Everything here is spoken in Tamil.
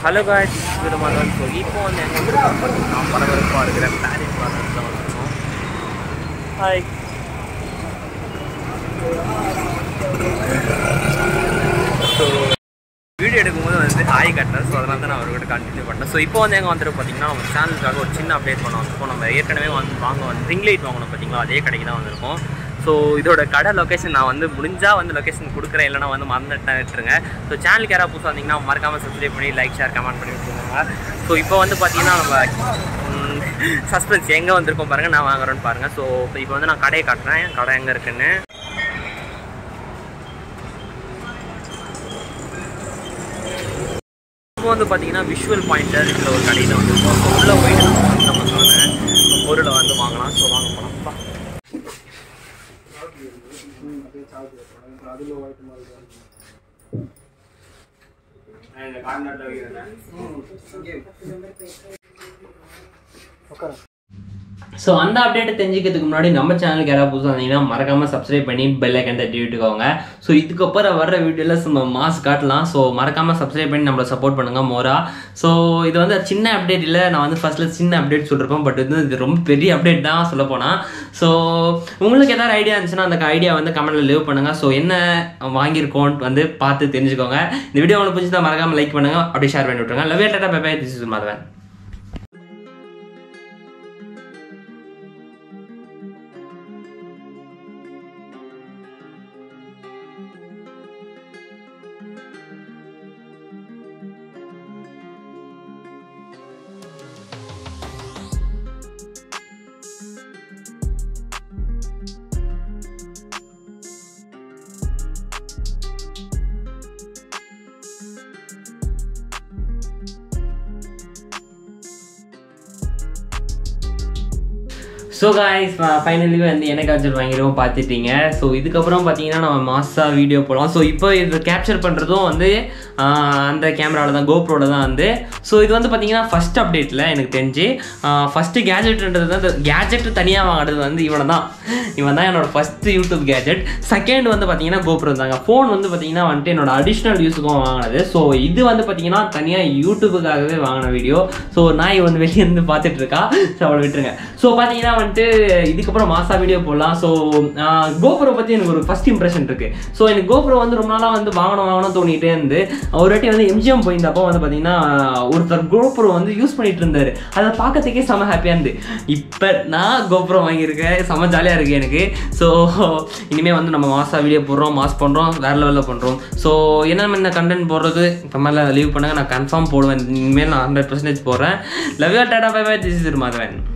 ஹலோ காய்ஸ் விதமான ஸோ இப்போ வந்து எங்கே வந்துருக்கோம் பார்த்தீங்கன்னா பரபரப்பாக இருக்கிற பேரிஸ் பார்லர்ஸில் வந்துருக்கோம் ஹாய் ஸோ வீடியோ எடுக்கும்போது வந்து ஹாய் கட்டினேன் ஸோ அதனால தான் நான் அவர்கிட்ட கண்டினியூ பண்ணேன் ஸோ இப்போ வந்து எங்கே வந்துட்டு பார்த்தீங்கன்னா நம்ம சேனலுக்காக ஒரு சின்ன அப்டேட் பண்ண வந்திருக்கோம் நம்ம ஏற்கனவே வந்து வாங்க வந்து ரிங் லைட் வாங்கணும் பார்த்தீங்களா அதே கடைக்கு தான் வந்திருக்கோம் ஸோ இதோட கடை லொக்கேஷன் நான் வந்து முடிஞ்சால் வந்து லொக்கேஷன் கொடுக்குறேன் இல்லைனா வந்து மறந்துட்டேன் விட்டுருங்க ஸோ சேனலுக்கு யாராவது புதுசாக வந்தீங்கன்னா மறக்காமல் சப்ஸ்கிரைப் பண்ணி லைக் ஷேர் கமெண்ட் பண்ணி விட்டுருங்க ஸோ இப்போ வந்து பார்த்தீங்கன்னா நம்ம சஸ்பென்ஸ் எங்கே வந்திருக்கோம் பாருங்கள் நான் வாங்குறேன்னு பாருங்கள் ஸோ இப்போ வந்து நான் கடையை காட்டுறேன் கடை எங்கே இருக்குன்னு இப்போ வந்து பார்த்தீங்கன்னா விஷுவல் பாயிண்டர் இதில் ஒரு கடையில் வந்து உள்ளே போயிட்டு நம்ம வந்து நம்ம சொன்ன பொருளை வந்து வாங்கலாம் ஸோ வாங்க போகலாம் ஸோ அந்த அப்டேட்டை தெரிஞ்சுக்கிறதுக்கு முன்னாடி நம்ம சேனலுக்கு யாராவது புதுசாக இருந்தீங்கன்னா மறக்காமல் சப்ஸ்கிரைப் பண்ணி பெல் ஐக்கன் தட்டி விட்டுக்கோங்க ஸோ இதுக்கப்புறம் வர வீடியோவில் நம்ம மாஸ் காட்டலாம் ஸோ மறக்காமல் சப்ஸ்கிரைப் பண்ணி நம்மளை சப்போர்ட் பண்ணுங்கள் மோரா ஸோ இது வந்து சின்ன அப்டேட் இல்லை நான் வந்து ஃபர்ஸ்ட்டில் சின்ன அப்டேட் சொல்லியிருப்பேன் பட் இது இது ரொம்ப பெரிய அப்டேட் தான் சொல்ல போனால் ஸோ உங்களுக்கு ஏதாவது ஐடியா இருந்துச்சுன்னா அந்த ஐடியா வந்து கமெண்ட்டில் லீவ் பண்ணுங்கள் ஸோ என்ன வாங்கியிருக்கோன்ட்டு வந்து பார்த்து தெரிஞ்சுக்கோங்க இந்த வீடியோ உங்களுக்கு பிடிச்சதா மறக்காமல் லைக் பண்ணுங்கள் அப்படியே ஷேர் பண்ணி விட்ருங்க love tata bye this is Madhavan so guys finally வந்து என்ன கேப்சர் வாங்கிடுவோம் பார்த்துட்டீங்க ஸோ இதுக்கப்புறம் பார்த்தீங்கன்னா நம்ம மாசா வீடியோ போடலாம் ஸோ இப்போ இது கேப்சர் பண்ணுறதும் வந்து ஆஹ், அந்த கேமராவில் தான் கோப்ரோவில் தான் வந்து ஸோ இது வந்து பார்த்தீங்கன்னா ஃபஸ்ட் அப்டேட்டில் எனக்கு தெரிஞ்சு ஃபஸ்ட்டு கேஜெட்ன்றது வந்து கேஜெட் தனியாக வாங்குறது வந்து இவனை தான் இவன் தான் என்னோட ஃபஸ்ட்டு யூடியூப் கேஜெட் செகண்ட் வந்து பார்த்தீங்கன்னா கோப்ரோ தாங்க ஃபோன் வந்து பார்த்தீங்கன்னா வந்துட்டு என்னோட அடிஷ்னல் யூஸுக்கும் வாங்கினது ஸோ இது வந்து பார்த்தீங்கன்னா தனியாக யூடியூபுக்காகவே வாங்கின வீடியோ ஸோ நாய் ஒன்று வெளியே இருந்து பார்த்துட்டு இருக்கா ஸோ அவளை விட்டுருங்க ஸோ பார்த்தீங்கன்னா வந்துட்டு இதுக்கப்புறம் மாசா வீடியோ போடலாம் ஸோ கோபுரோ பற்றி எனக்கு ஒரு ஃபர்ஸ்ட் இம்ப்ரெஷன் இருக்கு ஸோ எனக்கு கோபுரோ வந்து ரொம்ப நாளாக வந்து வாங்கணும் வாங்கணும் தோணிட்டே இருந்து ஒரு வாட்டி வந்து எம்ஜிஎம் போயிருந்தப்போ வந்து பார்த்தீங்கன்னா ஒருத்தர் கோபுரோ வந்து யூஸ் பண்ணிட்டு இருந்தாரு அதை பார்க்கறதுக்கே செம ஹாப்பியாக இருந்து இப்போ நான் கோபுரோ வாங்கியிருக்கேன் செம ஜாலியாக இருக்கு எனக்கு ஸோ இனிமேல் வந்து நம்ம மாசா வீடியோ போடுறோம் மாஸ் பண்ணுறோம் வேற லெவலில் பண்ணுறோம் ஸோ என்ன என்ன கண்டென்ட் போடுறது இப்போ மேலே லீவ் பண்ணுங்க நான் கன்ஃபார்ம் போடுவேன் இனிமேல் நான் ஹண்ட்ரட் பர்சன்டேஜ் போடுறேன் love you tata bye bye this is Madhavan